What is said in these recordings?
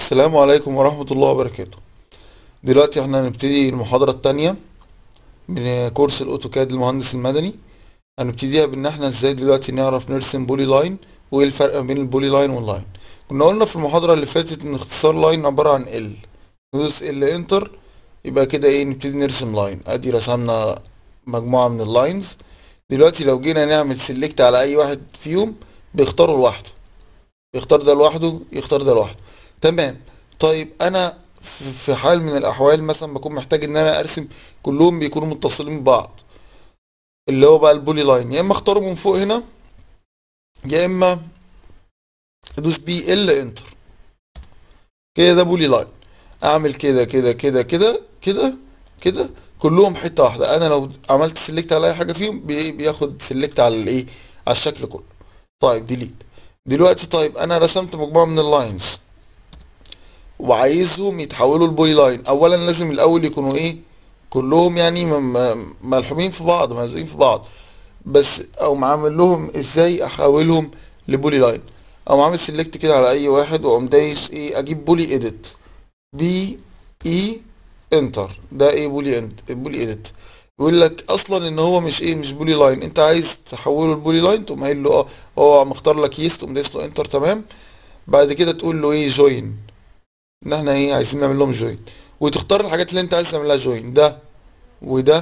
السلام عليكم ورحمة الله وبركاته دلوقتي احنا هنبتدي المحاضرة التانية من كورس الاوتوكاد المهندس المدني هنبتديها بان احنا ازاي دلوقتي نعرف نرسم بولي لاين وايه الفرق بين البولي لاين واللاين كنا قلنا في المحاضرة اللي فاتت ان اختصار لاين عبارة عن ال ندوس ال انتر يبقى كده ايه نبتدي نرسم لاين ادي رسمنا مجموعة من اللاينز دلوقتي لو جينا نعمل سيلكت على اي واحد فيهم بيختاروا لوحده يختار ده لوحده يختار ده لوحده تمام طيب انا في في حال من الاحوال مثلا بكون محتاج ان انا ارسم كلهم بيكونوا متصلين ببعض اللي هو بقى البولي لاين يا اما اختاره من فوق هنا يا اما ادوس بي ال انتر كده ده بولي لاين اعمل كده كده كده كده كده كده كلهم حته واحده انا لو عملت سيلكت على اي حاجه فيهم بي- بياخد سيلكت على الايه على الشكل كله طيب ديليت دلوقتي طيب انا رسمت مجموعه من اللاينز وعايزهم يتحولوا لبولي لاين اولا لازم الاول يكونوا ايه كلهم يعني م- م- ملحومين في بعض ملزوقين في بعض بس او عامل لهم ازاي احولهم لبولي لاين او عامل سيلكت كده على اي واحد واقوم دايس ايه اجيب بولي اديت بي اي انتر ده ايه بولي انت بولي اديت يقول لك اصلا ان هو مش ايه مش بولي لاين انت عايز تحوله لبولي لاين تقوم قايل له اه هو مختار لك يس تقوم دايس له انتر تمام بعد كده تقول له ايه جوين ان احنا ايه عايزين نعمل لهم جوين وتختار الحاجات اللي انت عايز تعمل لها جوين ده وده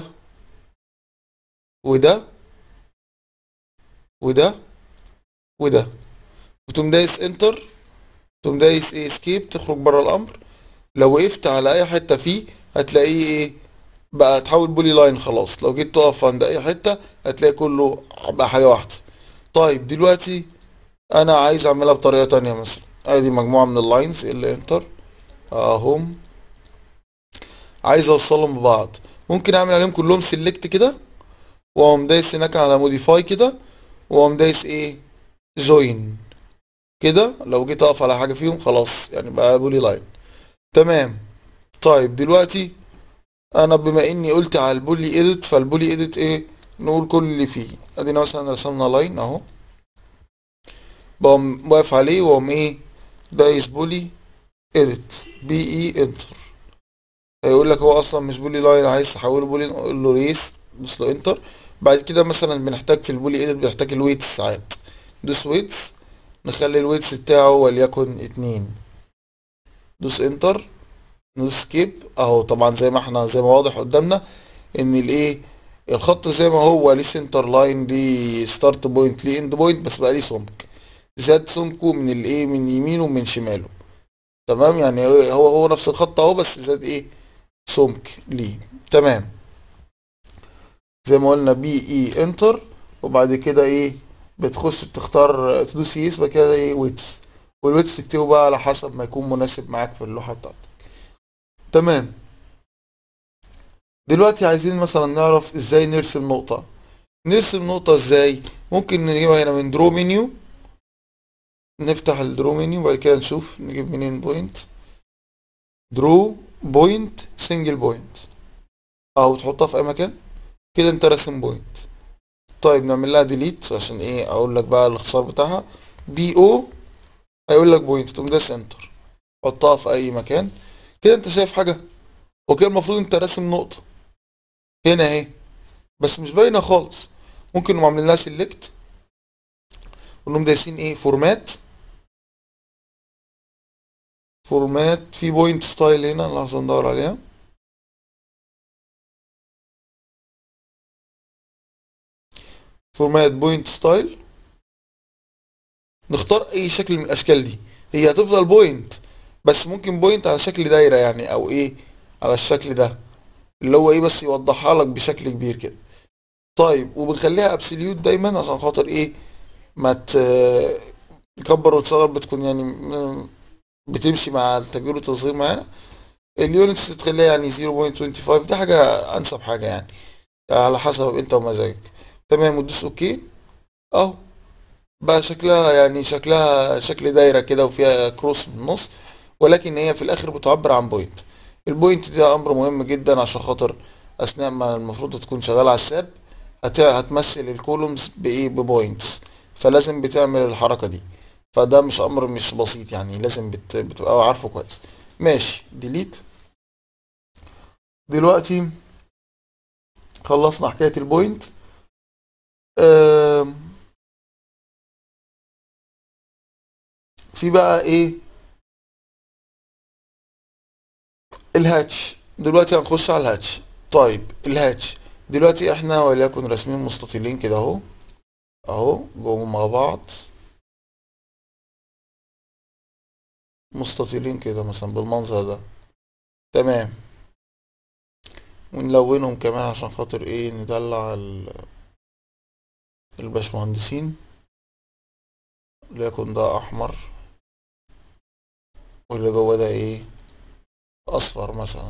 وده وده وده وتقوم دايس انتر تقوم دايس ايه اسكيب تخرج بره الامر لو وقفت على اي حته فيه هتلاقيه ايه بقى تحول بولي لاين خلاص لو جيت تقف عند اي حته هتلاقي كله بقى حاجه واحده طيب دلوقتي انا عايز اعملها بطريقه تانية مثلا ادي مجموعه من اللاينز اللي انتر اهم عايز اوصلهم ببعض ممكن اعمل عليهم كلهم سيلكت كده واقوم دايس هناك على موديفاي كده واقوم دايس ايه جوين كده لو جيت اقف على حاجه فيهم خلاص يعني بقى بولي لاين تمام طيب دلوقتي انا بما اني قلت على البولي ايديت فالبولي ايديت ايه نقول كل اللي فيه ادينا مثلا رسمنا لاين اهو بقوم واقف عليه واقوم ايه دايس بولي ايديت بي اي انتر هيقول لك هو اصلا مش بولي لاين عايز تحوله بولي نقول له ريس دوس له انتر بعد كده مثلا بنحتاج في البولي ايديت بنحتاج الويتس ساعات دوس ويتس نخلي الويتس بتاعه وليكن اتنين دوس انتر ندوس سكيب اهو طبعا زي ما احنا زي ما واضح قدامنا ان الايه الخط زي ما هو ليه سنتر لاين ليه ستارت بوينت ليه اند بوينت بس بقى ليه سمك زاد سمكه من الايه من يمينه ومن شماله تمام يعني هو هو نفس الخط اهو بس زاد ايه سمك ليه تمام زي ما قلنا بي اي انتر وبعد كده ايه بتخش بتختار تدوس يس بعد كده ايه ويتس والويتس تكتبه بقى على حسب ما يكون مناسب معاك في اللوحة بتاعتك تمام دلوقتي عايزين مثلا نعرف ازاي نرسم نقطة نرسم نقطة ازاي ممكن نجيبها هنا من درو منيو نفتح الدرو منيو وبعد كده نشوف نجيب منين بوينت درو بوينت سنجل بوينت او تحطها في اي مكان كده انت راسم بوينت طيب نعمل لها ديليت عشان ايه اقول لك بقى الاختصار بتاعها بي او هيقول لك بوينت تقوم داس انتر حطها في اي مكان كده انت شايف حاجه وكده المفروض انت راسم نقطه هنا اهي بس مش باينه خالص ممكن نقوم عاملين لها سيلكت ونقوم دايسين ايه فورمات فورمات في بوينت ستايل هنا لحظه ندور عليها فورمات بوينت ستايل نختار اي شكل من الاشكال دي هي هتفضل بوينت بس ممكن بوينت على شكل دايره يعني او ايه على الشكل ده اللي هو ايه بس يوضحها لك بشكل كبير كده طيب وبنخليها ابسوليوت دايما عشان خاطر ايه ما ت- تكبر وتصغر بتكون يعني م- بتمشي مع التكبير والتصغير معانا اليونتس تخليها يعني 0.25 دي حاجه انسب حاجه يعني على حسب انت ومزاجك تمام وتدوس اوكي اهو بقى شكلها يعني شكلها شكل دايره كده وفيها كروس من النص ولكن هي في الاخر بتعبر عن بوينت البوينت دي امر مهم جدا عشان خاطر اثناء ما المفروض تكون شغال على الساب هت- هتمثل الكولومز بايه ببوينتس فلازم بتعمل الحركه دي فده مش امر مش بسيط يعني لازم بت... بتبقى عارفه كويس ماشي ديليت دلوقتي خلصنا حكاية البوينت آم، في بقى ايه الهاتش دلوقتي هنخش على الهاتش طيب الهاتش دلوقتي احنا وليكن راسمين مستطيلين كده اهو اهو جم مع بعض مستطيلين كده مثلا بالمنظر ده تمام ونلونهم كمان عشان خاطر ايه ندلع ال- الباشمهندسين ليكن ده احمر واللي جوه ده ايه اصفر مثلا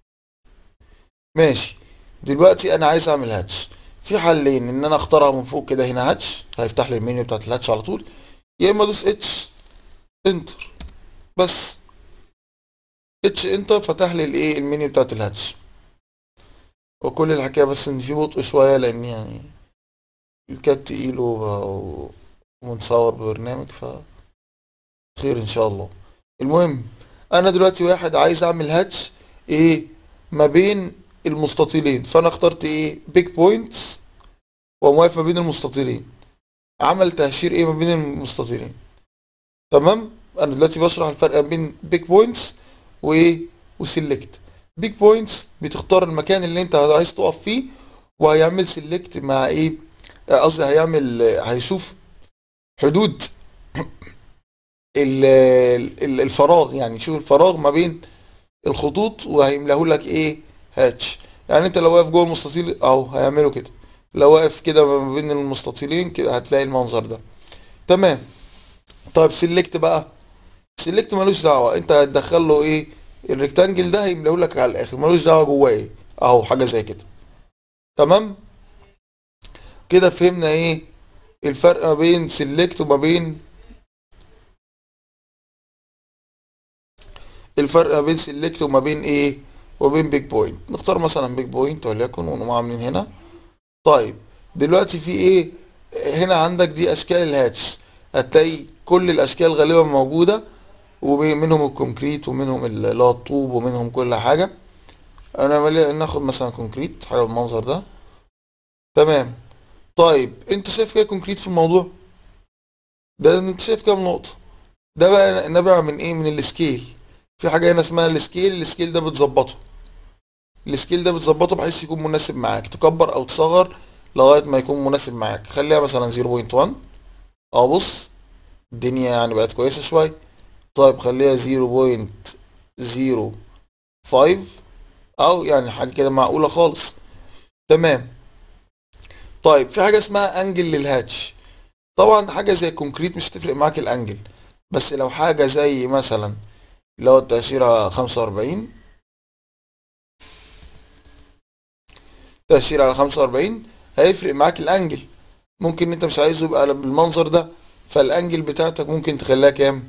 ماشي دلوقتي انا عايز اعمل هاتش في حلين ان انا اختارها من فوق كده هنا هاتش هيفتح لي المنيو بتاعت الهاتش على طول يا اما ادوس اتش انتر بس اتش انتر فتح لي الايه المنيو بتاعت الهاتش وكل الحكايه بس ان في بطء شويه لان يعني الكاد تقيل و- ومتصور ببرنامج ف خير ان شاء الله المهم انا دلوقتي واحد عايز اعمل هاتش ايه ما بين المستطيلين فانا اخترت ايه بيج بوينتس واقف ما بين المستطيلين عمل تهشير ايه ما بين المستطيلين تمام انا دلوقتي بشرح الفرق ما بين بيج بوينتس وايه وسيلكت بيج بوينتس بتختار المكان اللي انت عايز تقف فيه وهيعمل سيلكت مع ايه آه، قصدي هيعمل آه، هيشوف حدود ال- ال- الفراغ يعني شوف الفراغ ما بين الخطوط وهيملاه لك ايه هاتش يعني انت لو واقف جوه المستطيل اهو هيعمله كده لو واقف كده ما بين المستطيلين كده هتلاقي المنظر ده تمام طيب سيلكت بقى سيلكت ملوش دعوه انت هتدخل له ايه الريكتانجل ده هيملاه لك على الاخر ملوش دعوه جواه ايه اهو حاجه زي كده تمام كده فهمنا ايه الفرق ما بين سيلكت وما بين الفرق ما بين سيلكت وما بين ايه وبين بيج بوينت نختار مثلا بيج بوينت وليكن ونقوم عاملين هنا طيب دلوقتي في ايه هنا عندك دي اشكال الهاتش هتلاقي كل الاشكال غالبا موجوده ومنهم الكونكريت ومنهم اللي هو الطوب ومنهم كل حاجه انا ملي- ناخد مثلا كونكريت حاجه بالمنظر ده تمام طيب انت شايف كده كونكريت في الموضوع ده انت شايف كام نقطه ده بقى نابع من ايه من السكيل في حاجه هنا اسمها السكيل السكيل ده بتظبطه السكيل ده بتظبطه بحيث يكون مناسب معاك تكبر او تصغر لغايه ما يكون مناسب معاك خليها مثلا 0.1 اه بص الدنيا يعني بقت كويسه شويه طيب خليها 0.05 او يعني حاجه كده معقوله خالص تمام طيب في حاجه اسمها انجل للهاتش طبعا حاجه زي الكونكريت مش هتفرق معاك الانجل بس لو حاجه زي مثلا لو التأشيرة على 45 تأشيرة على 45 هيفرق معاك الانجل ممكن انت مش عايزه يبقى بالمنظر ده فالانجل بتاعتك ممكن تخليها كام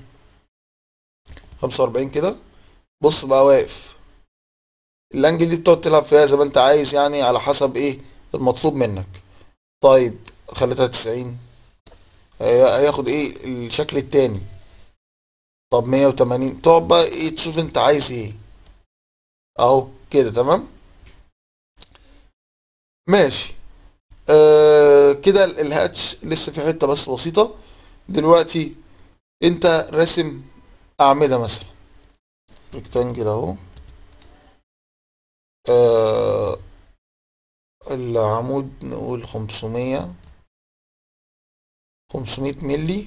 45 كده بص بقى واقف الانجل دي بتقعد تلعب فيها زي ما انت عايز يعني على حسب ايه المطلوب منك طيب خليتها 90 هي- هياخد ايه الشكل التاني طب 180 تقعد بقى ايه تشوف انت عايز ايه اهو كده تمام ماشي آه كده ال- الهاتش لسه في حتة بس بسيطة دلوقتي انت راسم اعمدة مثلا ريكتانجل اهو آه العمود نقول 500 500 ملي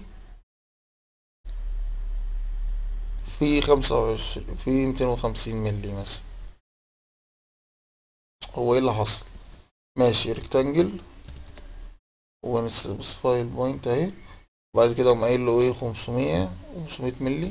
في 25 في 250 ملي مثلا هو ايه اللي حصل ماشي ريكتانجل ونسبسفاي البوينت اهي وبعد كده اقوم قايل له ايه 500 500 ملي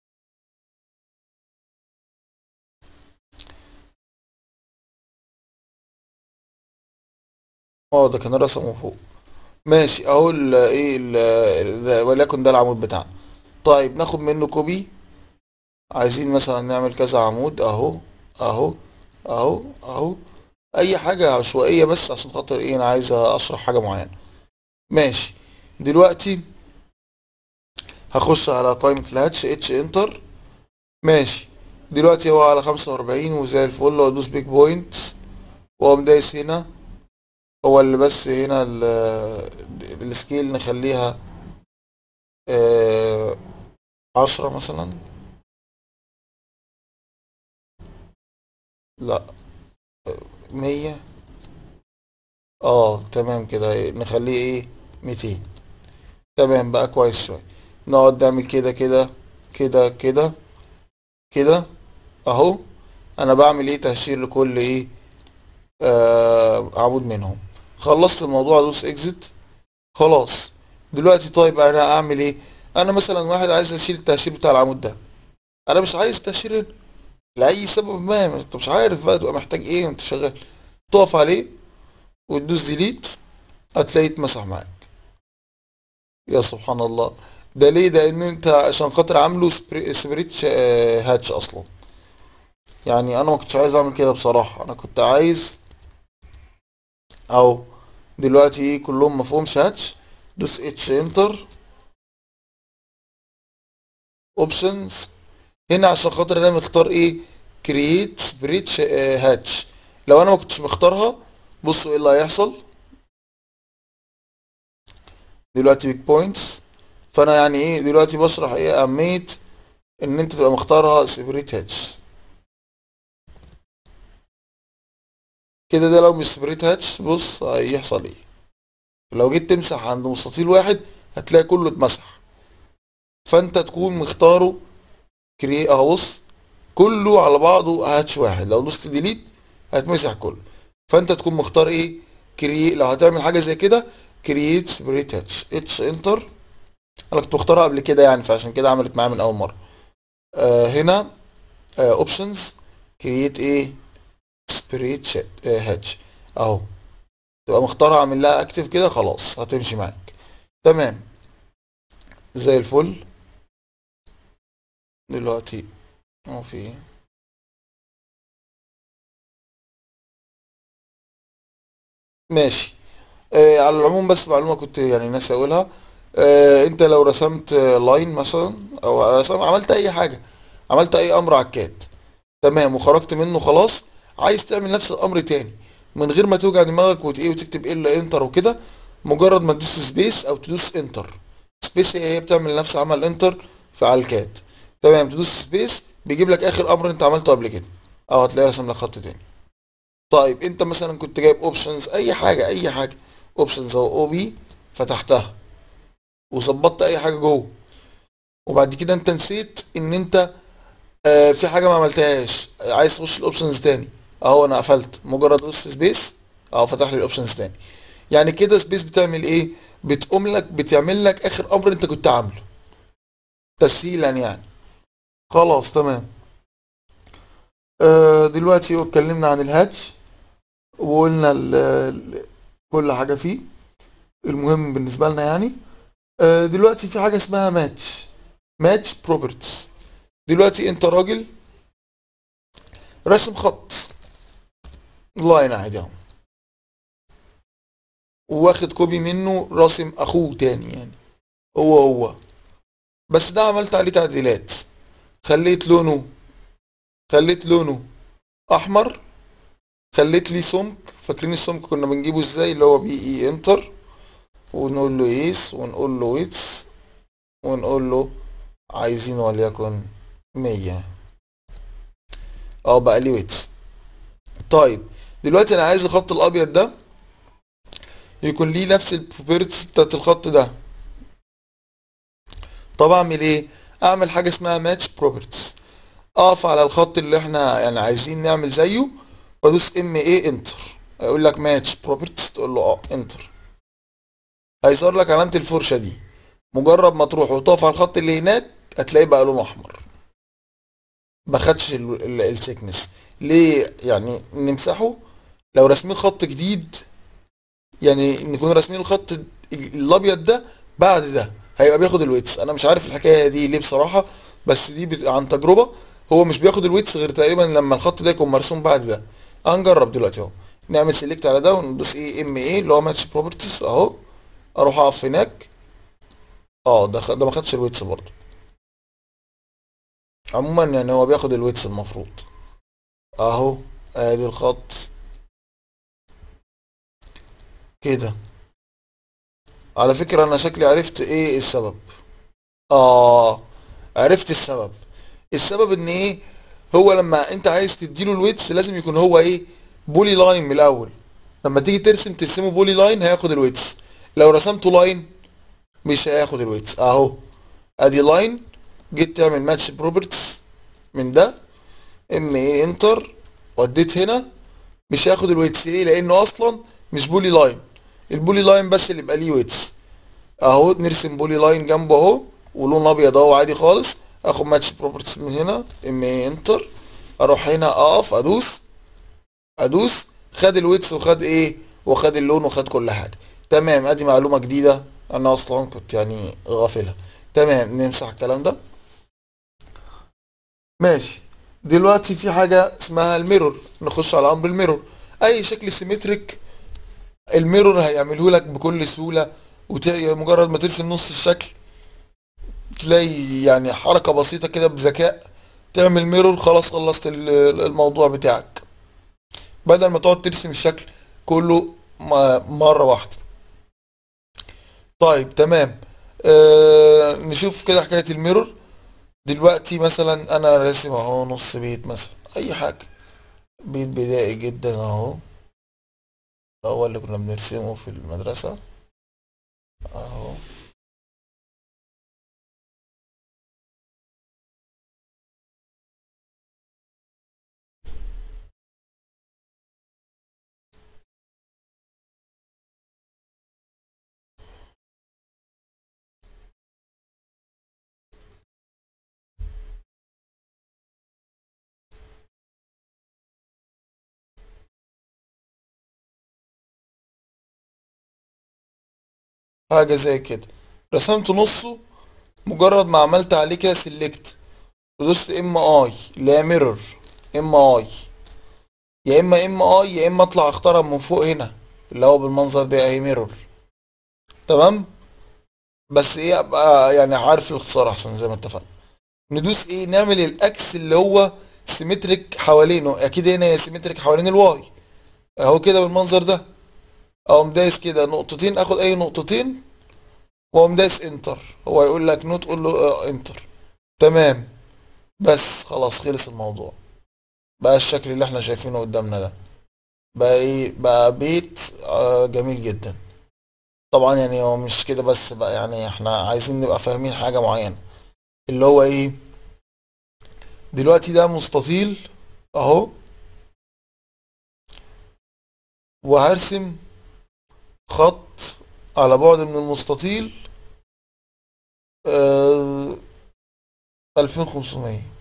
اه ده كان رسمه فوق ماشي اهو ال ايه ال ده- وليكن ده العمود بتاعنا طيب ناخد منه كوبي عايزين مثلا نعمل كذا عمود اهو اهو اهو اهو اي حاجة عشوائية بس عشان خاطر ايه انا عايز اشرح حاجة معينة ماشي دلوقتي هخش على قائمة الهاتش اتش انتر ماشي دلوقتي هو على خمسة وأربعين وزي الفل وادوس بيج بوينت واقوم دايس هنا هو اللي بس هنا ال- السكيل نخليها آه، عشرة مثلا لا مية اه تمام كده نخليه ايه ميتين تمام بقى كويس شوية نقعد نعمل كده كده كده كده كده اهو انا بعمل ايه تهشير لكل ايه آه عمود منهم خلصت الموضوع ادوس اكزit خلاص دلوقتي طيب انا اعمل ايه انا مثلا واحد عايز اشيل التهشير بتاع العمود ده انا مش عايز تهشير هنا لاي سبب ما انت مش عارف بقى تبقى محتاج ايه وانت شغال تقف عليه وتدوس ديليت هتلاقيه اتمسح معاك يا سبحان الله ده ليه ده ان انت عشان خاطر عامله سبري- سبريت ش- آه، هاتش اصلا يعني انا ما كنتش عايز اعمل كده بصراحة انا كنت عايز اهو دلوقتي ايه كلهم مفهومش هاتش دوس اتش انتر اوبشنز هنا عشان خاطر انا مختار ايه كرييت سبريت هاتش لو انا ما كنتش مختارها بصوا ايه اللي هيحصل دلوقتي بيج بوينتس فانا يعني ايه دلوقتي بشرح ايه اهميه ان انت تبقى مختارها سبريت هاتش كده ده لو مش سبريت هاتش بص هيحصل ايه لو جيت تمسح عند مستطيل واحد هتلاقي كله اتمسح فانت تكون مختاره كري اهو بص كله على بعضه هاتش واحد لو دوست ديليت هتمسح كله فانت تكون مختار ايه كري لو هتعمل حاجه زي كده كرييت سبريت هاتش اتش انتر انا كنت مختارها قبل كده يعني فعشان كده عملت معايا من اول مره آه هنا اوبشنز كرييت ايه سبريت هاتش اهو تبقى مختارها اعمل لها اكتف كده خلاص هتمشي معاك تمام زي الفل دلوقتي هو في ايه ماشي آه على العموم بس معلومة كنت يعني ناسي اقولها آه انت لو رسمت لاين مثلا او رسم عملت اي حاجة عملت اي امر على الكاد تمام وخرجت منه خلاص عايز تعمل نفس الامر تاني من غير ما توجع دماغك وت ايه وتكتب الا انتر وكده مجرد ما تدوس سبيس او تدوس انتر سبيس هي هي بتعمل نفس عمل انتر في على الكاد تمام تدوس سبيس بيجيب لك اخر امر انت عملته قبل كده او هتلاقيه رسم لك خط تاني طيب انت مثلا كنت جايب اوبشنز اي حاجه اي حاجه اوبشنز او او بي فتحتها وظبطت اي حاجه جوه وبعد كده انت نسيت ان انت آه في حاجه ما عملتهاش عايز تخش الاوبشنز تاني اهو انا قفلت مجرد دوست سبيس اهو فتح لي الاوبشنز تاني يعني كده سبيس بتعمل ايه بتقوم لك بتعمل لك اخر امر انت كنت عامله تسهيلا يعني خلاص تمام آه دلوقتي اتكلمنا عن الهاتش وقلنا ال- ال- كل حاجة فيه المهم بالنسبة لنا يعني آه دلوقتي في حاجة اسمها ماتش ماتش بروبرتيز دلوقتي انت راجل رسم خط لاين عادي اهو واخد كوبي منه راسم اخوه تاني يعني هو هو بس ده عملت عليه تعديلات خليت لونه خليت لونه احمر خليت لي سمك فاكرين السمك كنا بنجيبه ازاي اللي هو بي اي انتر ونقول له يس ونقول له ويتس ونقول له عايزين وليكن مية اه بقى لي ويتس طيب دلوقتي انا عايز الخط الابيض ده يكون ليه نفس البروبرتيز بتاعت الخط ده طب اعمل ايه اعمل حاجه اسمها ماتش بروبرتيز اقف على الخط اللي احنا يعني عايزين نعمل زيه وادوس ام ايه انتر هيقول لك ماتش بروبرتيز تقول له اه انتر هيظهر لك علامه الفرشه دي مجرد ما تروح وتقف على الخط اللي هناك هتلاقيه بقى لونه احمر ما خدش السيكنس ليه يعني نمسحه لو راسمين خط جديد يعني نكون راسمين الخط الابيض ده بعد ده هيبقى بياخد الويتس انا مش عارف الحكايه دي ليه بصراحه بس دي بت... عن تجربه هو مش بياخد الويتس غير تقريبا لما الخط ده يكون مرسوم بعد ده هنجرب دلوقتي اهو نعمل سيلكت على ده وندوس ايه ام ايه اللي هو ماتش بروبرتيز اهو اروح اقف هناك اه ده خ- ده ما خدش الويتس برضه عموما يعني هو بياخد الويتس المفروض اهو ادي الخط كده على فكرة انا شكلي عرفت ايه السبب اه عرفت السبب السبب ان ايه هو لما انت عايز تديله الويتس لازم يكون هو ايه بولي لاين من الاول لما تيجي ترسم ترسمه بولي لاين هياخد الويتس لو رسمته لاين مش هياخد الويتس اهو ادي لاين جيت تعمل ماتش بروبرتس من ده ام ايه انتر وديت هنا مش هياخد الويتس ليه لانه اصلا مش بولي لاين البولي لاين بس اللي يبقى ليه ويتس اهو نرسم بولي لاين جنبه اهو ولون ابيض اهو عادي خالص اخد ماتش بروبرتيز من هنا ام ايه انتر اروح هنا اقف ادوس ادوس خد الويتس وخد ايه وخد اللون وخد كل حاجه تمام ادي معلومه جديده انا اصلا كنت يعني غافلها تمام نمسح الكلام ده ماشي دلوقتي في حاجه اسمها الميرور نخش على امر الميرور اي شكل سيمتريك الميرور هيعمله لك بكل سهوله ومجرد ما ترسم نص الشكل تلاقي يعني حركه بسيطه كده بذكاء تعمل ميرور خلاص خلصت ال- الموضوع بتاعك بدل ما تقعد ترسم الشكل كله م- مرة واحدة طيب تمام آه نشوف كده حكاية الميرور دلوقتي مثلا انا راسم اهو نص بيت مثلا اي حاجة بيت بدائي جدا اهو هو اللي كنا بنرسمه في المدرسة اهو حاجة زي كده رسمت نصه مجرد ما عملت عليه كده سيلكت ودوست ام اي اللي هي ميرور ام اي يا اما ام اي يا اما اطلع اختارها من فوق هنا اللي هو بالمنظر ده اهي ميرور تمام بس ايه ابقى يعني عارف الاختصار احسن زي ما اتفقنا ندوس ايه نعمل الاكس اللي هو سيمتريك حوالينه اكيد هنا هي سيمتريك حوالين الواي اهو كده بالمنظر ده اقوم دايس كده نقطتين اخد اي نقطتين واقوم دايس انتر هو يقول لك نوت قول له اه انتر تمام بس خلاص خلص الموضوع بقى الشكل اللي احنا شايفينه قدامنا ده بقى ايه بقى بيت آه جميل جدا طبعا يعني هو مش كده بس بقى يعني احنا عايزين نبقى فاهمين حاجة معينة اللي هو ايه دلوقتي ده مستطيل اهو وهرسم خط على بعد من المستطيل آه 2500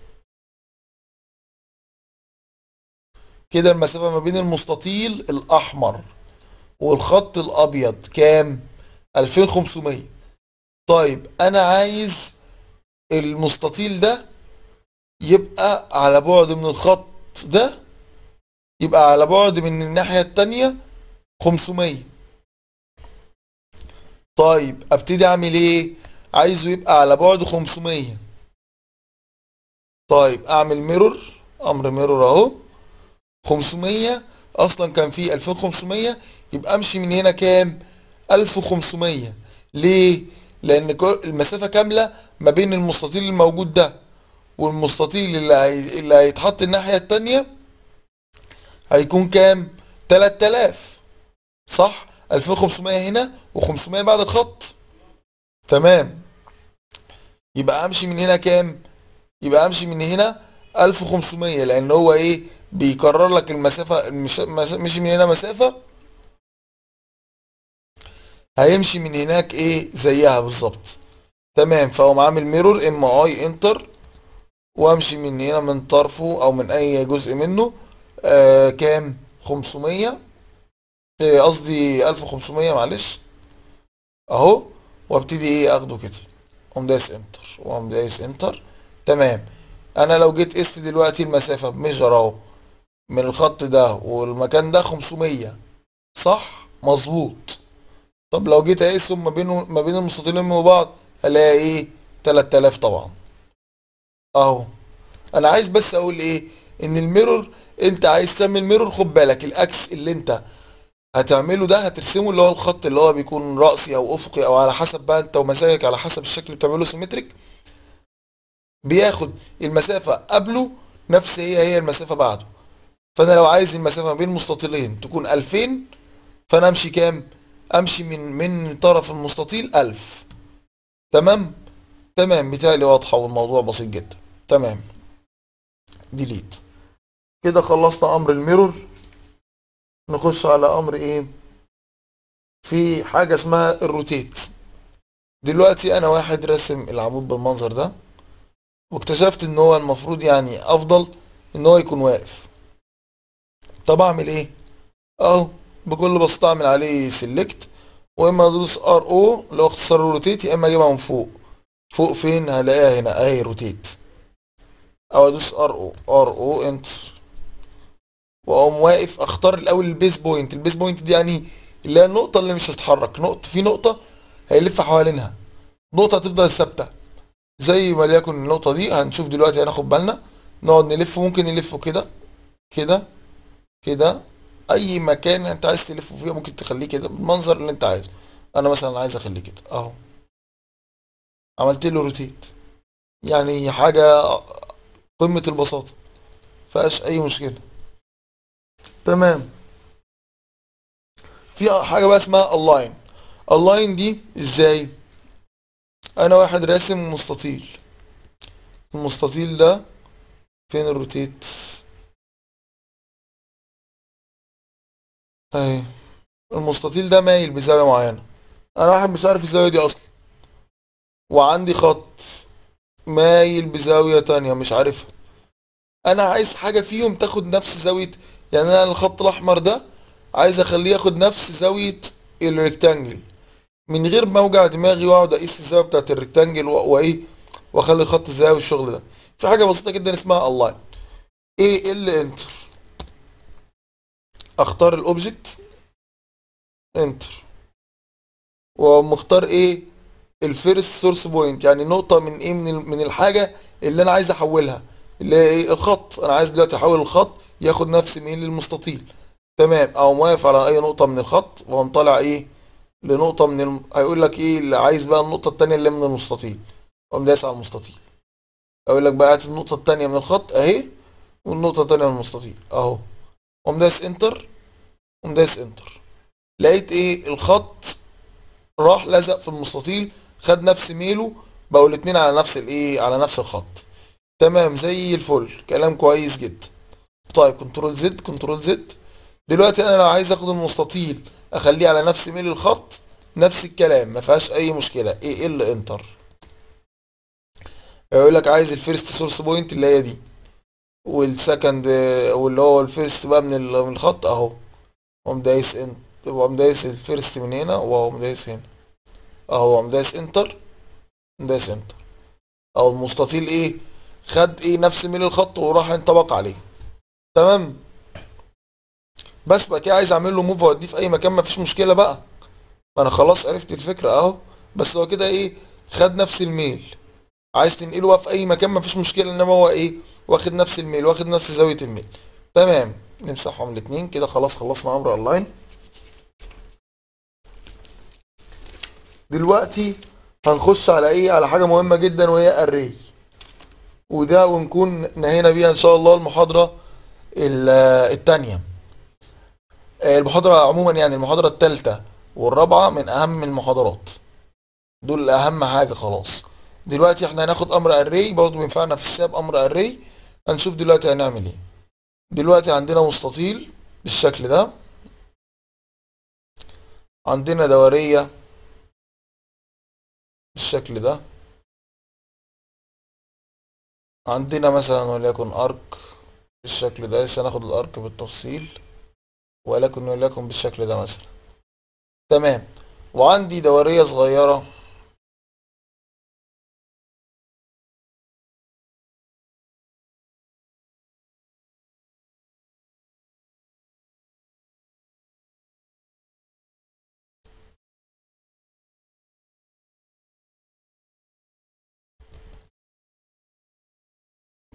كده المسافة ما بين المستطيل الأحمر والخط الأبيض كام؟ 2500 طيب أنا عايز المستطيل ده يبقى على بعد من الخط ده يبقى على بعد من الناحية التانية 500 طيب ابتدي اعمل ايه عايزه يبقى على بعد 500 طيب اعمل ميرور امر ميرور اهو 500 اصلا كان فيه 2500 يبقى امشي من هنا كام 1500 ليه لان كل- المسافة كاملة ما بين المستطيل الموجود ده والمستطيل اللي هي... اللي هيتحط الناحية التانية هيكون كام 3000 صح 2500 هنا و500 بعد الخط تمام يبقى امشي من هنا كام يبقى امشي من هنا 1500 لان هو ايه بيكرر لك المسافة مش مس- مشي من هنا مسافة هيمشي من هناك ايه زيها بالظبط تمام فهو عامل ميرور ام اي انتر وامشي من هنا من طرفه او من اي جزء منه آه كام 500 إيه قصدي 1500 معلش اهو وابتدي ايه اخده كده اقوم دايس انتر واقوم دايس انتر تمام انا لو جيت قست دلوقتي المسافة بميجر اهو من الخط ده والمكان ده 500 صح مظبوط طب لو جيت اقيسهم ما بينه ما بين المستطيلين وبعض الاقي ايه 3000 طبعا اهو انا عايز بس اقول ايه ان الميرور انت عايز تعمل ميرور خد بالك الاكس اللي انت هتعمله ده هترسمه اللي هو الخط اللي هو بيكون رأسي او افقي او على حسب بقى انت ومزاجك على حسب الشكل اللي بتعمله سيمتريك بياخد المسافة قبله نفس هي هي المسافة بعده فانا لو عايز المسافة ما بين مستطيلين تكون 2000 فانا امشي كام امشي من من طرف المستطيل 1000 تمام تمام بتالي واضحة والموضوع بسيط جدا تمام ديليت كده خلصنا امر الميرور نخش على امر ايه في حاجة اسمها الروتيت دلوقتي انا واحد راسم العمود بالمنظر ده واكتشفت ان هو المفروض يعني افضل ان هو يكون واقف طب اعمل ايه اهو بكل بساطة اعمل عليه سيلكت واما ادوس ار او اللي هو اختصار روتيت يا اما اجيبها من فوق فوق فين هلاقيها هنا اهي روتيت او ادوس ار او ار او انتر واقوم واقف اختار الاول البيس بوينت البيس بوينت دي يعني اللي هي النقطة اللي مش هتتحرك نقطة في نقطة هيلف حوالينها نقطة هتفضل ثابتة زي ما ليكن النقطة دي هنشوف دلوقتي هناخد بالنا نقعد نلف ممكن نلفه كده كده كده اي مكان انت عايز تلفه فيه ممكن تخليه كده بالمنظر اللي انت عايزه انا مثلا عايز اخليه كده اهو عملت له روتيت يعني حاجة قمة البساطة فيهاش اي مشكلة تمام في حاجة بقى اسمها اللاين اللاين دي ازاي انا واحد راسم مستطيل المستطيل ده فين الروتيت اهي المستطيل ده مايل بزاوية معينة انا واحد مش عارف الزاوية دي اصلا وعندي خط مايل بزاوية تانية مش عارفها انا عايز حاجة فيهم تاخد نفس زاوية يعني انا الخط الاحمر ده عايز اخليه ياخد نفس زاوية الريكتانجل من غير ما اوجع دماغي واقعد اقيس الزاوية بتاعت الريكتانجل و- وايه واخلي الخط ازاي والشغل ده في حاجة بسيطة جدا اسمها اللاين ايه ال انتر اختار الاوبجكت انتر ومختار ايه الفيرست سورس بوينت يعني نقطة من ايه من ال- من الحاجة اللي انا عايز احولها اللي هي ايه الخط انا عايز دلوقتي احول الخط ياخد نفس ميل للمستطيل تمام او واقف على اي نقطة من الخط واقوم طالع ايه لنقطة من الم... هيقول لك ايه اللي عايز بقى النقطة التانية اللي من المستطيل اقوم دايس على المستطيل اقول لك بقى هات النقطة التانية من الخط اهي والنقطة التانية من المستطيل اهو اقوم دايس انتر اقوم دايس انتر لقيت ايه الخط راح لزق في المستطيل خد نفس ميله بقوا الاتنين على نفس الايه على نفس الخط تمام زي الفل كلام كويس جدا طيب كنترول زد كنترول زد دلوقتي انا لو عايز اخد المستطيل اخليه على نفس ميل الخط نفس الكلام ما فيهاش اي مشكله ايه ال انتر يقول لك عايز الفيرست سورس بوينت اللي هي دي والسكند واللي هو الفيرست بقى من ال- من الخط اهو قوم دايس انت وقوم دايس الفيرست من هنا وقوم دايس هنا اهو قوم دايس انتر دايس انتر او المستطيل ايه خد ايه نفس ميل الخط وراح ينطبق عليه تمام بس بقى كده عايز اعمل له موف واوديه في اي مكان مفيش مشكله بقى ما انا خلاص عرفت الفكره اهو بس هو كده ايه خد نفس الميل عايز تنقله بقى في اي مكان مفيش مشكله انما هو ايه واخد نفس الميل واخد نفس زاويه الميل تمام نمسحهم الاثنين كده خلاص خلصنا امر اونلاين دلوقتي هنخش على ايه على حاجه مهمه جدا وهي الري وده ونكون نهينا بيها ان شاء الله المحاضره ال- التانية آه، المحاضرة عموما يعني المحاضرة التالتة والرابعة من أهم المحاضرات دول أهم حاجة خلاص دلوقتي احنا هناخد أمر array برضه بينفعنا في الساب أمر array هنشوف دلوقتي هنعمل ايه دلوقتي عندنا مستطيل بالشكل ده عندنا دورية بالشكل ده عندنا مثلا وليكن ارك بالشكل ده لسه هناخد الارك بالتفصيل ولكن وليكن بالشكل ده مثلا تمام وعندي دورية صغيرة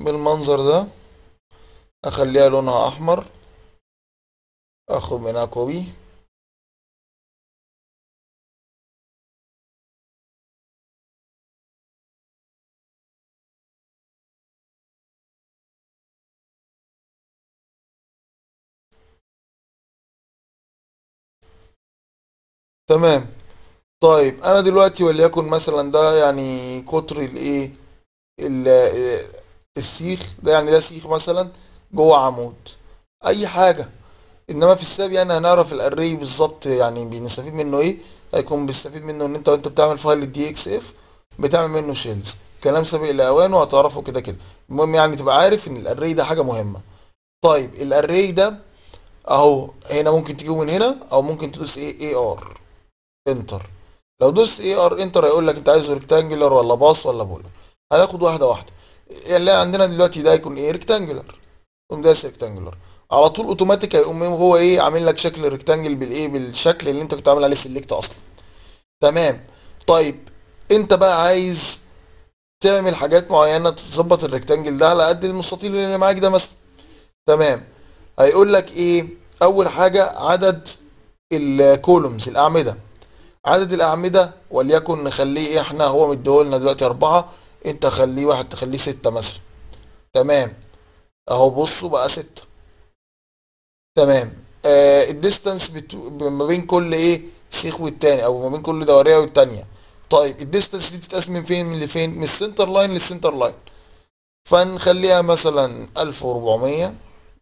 بالمنظر ده اخليها لونها احمر اخد منها كوبي تمام طيب انا دلوقتي وليكن مثلا ده يعني قطر الايه ال- السيخ ده يعني ده سيخ مثلا جوه عمود اي حاجه انما في الساب يعني هنعرف الاري بالظبط يعني بنستفيد منه ايه هيكون بيستفيد منه ان انت وانت بتعمل فايل الدي اكس اف بتعمل منه شيلز كلام سابق لاوانه وهتعرفه كده كده المهم يعني تبقى عارف ان الاري ده حاجه مهمه طيب الاري ده اهو هنا ممكن تجيبه من هنا او ممكن تدوس ايه اي ار انتر لو دوست اي ار انتر هيقول لك انت عايزه ريكتانجلر ولا باص ولا بولر هناخد واحده واحده اللي عندنا دلوقتي ده يكون ايه ريكتانجلر قوم دايس ريكتانجلر على طول اوتوماتيك هيقوم هو ايه عامل لك شكل ريكتانجل بالايه بالشكل اللي انت كنت عامل عليه سيلكت اصلا تمام طيب انت بقى عايز تعمل حاجات معينه تظبط الريكتانجل ده على قد المستطيل اللي معاك ده مثلا تمام هيقول لك ايه اول حاجه عدد الكولومز الاعمده عدد الاعمده وليكن نخليه إيه احنا هو مديهولنا دلوقتي اربعه انت خليه واحد تخليه ستة مثلا تمام اهو بصوا بقى ستة تمام آه الديستانس بتو... ما بين كل ايه سيخ والتاني او ما بين كل دورية والتانية طيب الديستانس دي تتقاس من فين من لفين من السنتر لاين للسنتر لاين فنخليها مثلا ألف وربعمية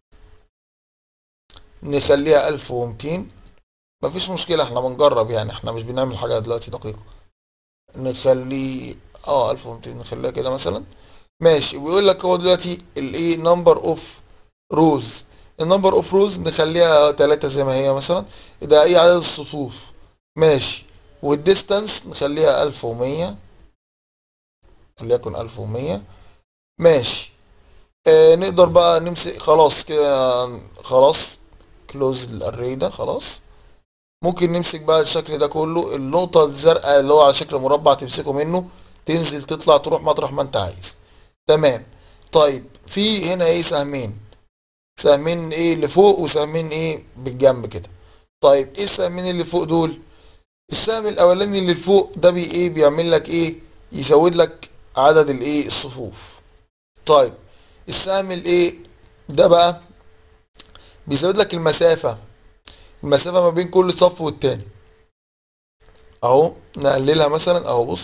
نخليها ألف ومتين مفيش مشكلة احنا بنجرب يعني احنا مش بنعمل حاجة دلوقتي دقيقة نخليه اه 1200 نخليها كده مثلا ماشي ويقول لك هو دلوقتي الايه نمبر اوف روز النمبر اوف روز نخليها 3 زي ما هي مثلا ده ايه عدد الصفوف ماشي والديستانس نخليها 1100 وليكن 1100 ماشي آه نقدر بقى نمسك خلاص كده خلاص كلوز الاري ده خلاص ممكن نمسك بقى الشكل ده كله النقطة الزرقاء اللي هو على شكل مربع تمسكه منه تنزل تطلع تروح مطرح ما انت عايز تمام طيب في هنا ايه سهمين سهمين ايه اللي فوق وسهمين ايه بالجنب كده طيب ايه السهمين اللي فوق دول السهم الاولاني اللي فوق ده بي ايه بيعمل لك ايه يزود لك عدد الايه الصفوف طيب السهم الايه ده بقى بيزود لك المسافة المسافة ما بين كل صف والتاني اهو نقللها مثلا اهو بص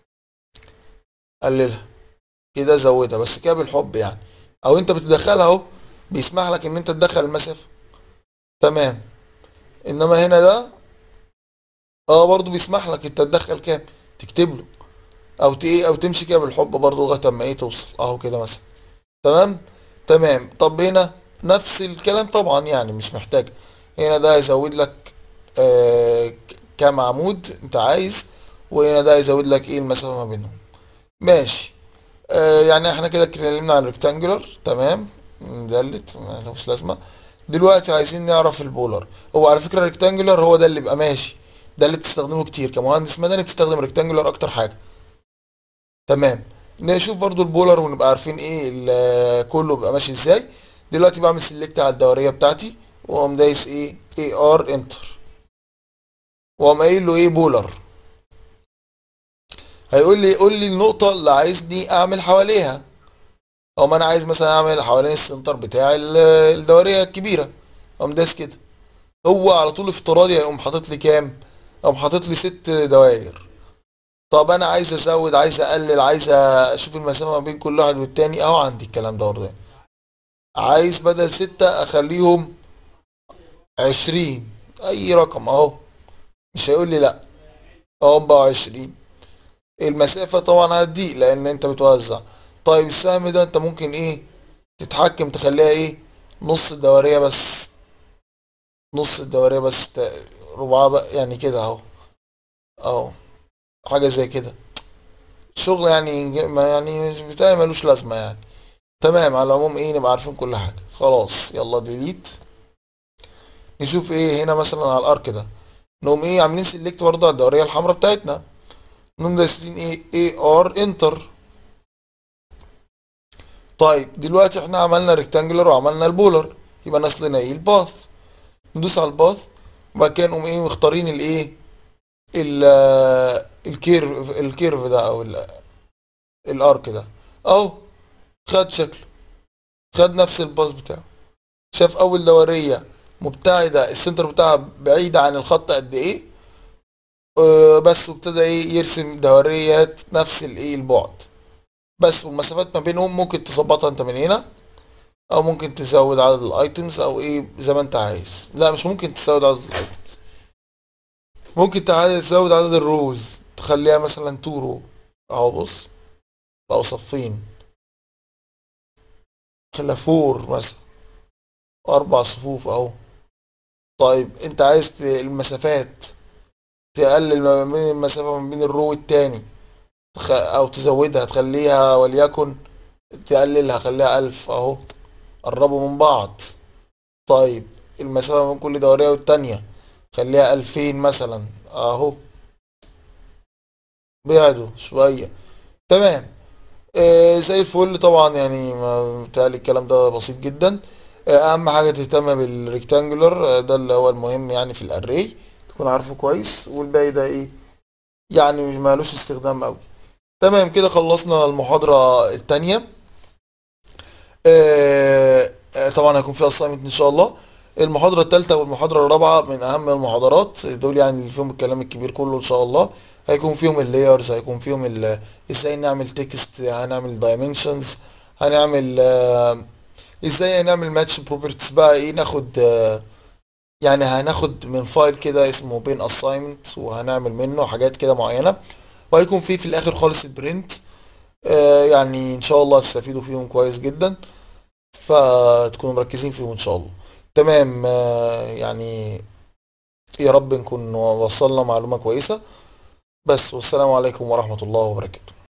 قللها كده زودها بس كده بالحب يعني او انت بتدخلها اهو بيسمح لك ان انت تدخل المسافة تمام انما هنا ده اه برضو بيسمح لك انت تدخل كام تكتب له او ت ايه او تمشي كده بالحب برضو لغايه اما ايه توصل اهو كده مثلا تمام تمام طب هنا نفس الكلام طبعا يعني مش محتاج هنا ده هيزود لك آه كام عمود انت عايز وهنا ده هيزود لك ايه المسافه ما بينهم ماشي آه يعني احنا كده اتكلمنا عن ريكتانجولار تمام دلت ملوش لازمه دلوقتي عايزين نعرف البولر هو على فكره ريكتانجولار هو ده اللي بيبقى ماشي ده اللي بتستخدمه كتير كمهندس مدني بتستخدم ريكتانجولار اكتر حاجه تمام نشوف برضو البولر ونبقى عارفين ايه كله بيبقى ماشي ازاي دلوقتي بعمل سيلكت على الدوريه بتاعتي واقوم دايس ايه اي ار انتر واقوم قايل له ايه بولر هيقول لي قول لي النقطه اللي عايزني اعمل حواليها او ما انا عايز مثلا اعمل حوالين السنتر بتاع الدوريه الكبيره اقوم دايس كده هو على طول افتراضي هيقوم حاطط لي كام اقوم حاطط لي ست دواير طب انا عايز ازود عايز اقلل عايز اشوف المسافه ما بين كل واحد والتاني اهو عندي الكلام ده برضه عايز بدل ستة اخليهم عشرين اي رقم اهو مش هيقول لي لا اهو بقى عشرين المسافة طبعا هتضيق لان انت بتوزع طيب السهم ده انت ممكن ايه تتحكم تخليها ايه نص الدورية بس نص الدورية بس ربعها بقى يعني كده اهو اهو حاجة زي كده شغل يعني ما يعني بتاعي ملوش لازمة يعني تمام على العموم ايه نبقى عارفين كل حاجة خلاص يلا ديليت نشوف ايه هنا مثلا على الارك ده نقوم ايه عاملين سيلكت برضه على الدورية الحمراء بتاعتنا نقوم دايسين ايه اي ار انتر طيب دلوقتي احنا عملنا ريكتانجلر وعملنا البولر يبقى ناقص لنا ايه الباث ندوس على الباث وبعد كده نقوم ايه مختارين الايه ال الكيرف الكيرف ده او ال- الارك ده اهو خد شكله خد نفس الباص بتاعه شاف اول دورية مبتعدة السنتر بتاعها بعيدة عن الخط قد ايه آه، بس وابتدى ايه يرسم دوريات نفس الايه البعد بس والمسافات ما بينهم ممكن تظبطها انت من هنا او ممكن تزود عدد الايتمز او ايه زي ما انت عايز لا مش ممكن تزود عدد الايتمز ممكن تعالى تزود عدد الروز تخليها مثلا تو رو اهو بص بقوا صفين خليها فور مثلا اربع صفوف اهو طيب انت عايز ت- المسافات تقلل ما بين المسافة ما بين الرو والتاني تخ- او تزودها تخليها وليكن تقللها خليها الف اهو قربوا من بعض طيب المسافة بين كل دورية والتانية خليها ألفين مثلا اهو بعدوا شوية تمام آه زي الفل طبعا يعني ما بتهيألي الكلام ده بسيط جدا آه أهم حاجة تهتم بالريكتانجولار آه ده اللي هو المهم يعني في الأري تكون عارفه كويس والباقي ده ايه يعني مش مالوش استخدام أوي تمام كده خلصنا المحاضرة التانية آه آه طبعا هيكون فيها assignment إن شاء الله المحاضرة التالتة والمحاضرة الرابعة من أهم المحاضرات دول يعني اللي فيهم الكلام الكبير كله إن شاء الله هيكون فيهم اللايرز هيكون فيهم ال- ازاي نعمل تكست هنعمل دايمنشنز هنعمل آه، ازاي هنعمل ماتش بروبرتيز بقى ايه ناخد آه، يعني هناخد من فايل كده اسمه بين اساينمنت وهنعمل منه حاجات كده معينة وهيكون فيه في الاخر خالص البرنت آه، يعني ان شاء الله تستفيدوا فيهم كويس جدا فتكونوا مركزين فيهم ان شاء الله تمام آه، يعني يا رب نكون وصلنا معلومة كويسة بس والسلام عليكم ورحمة الله وبركاته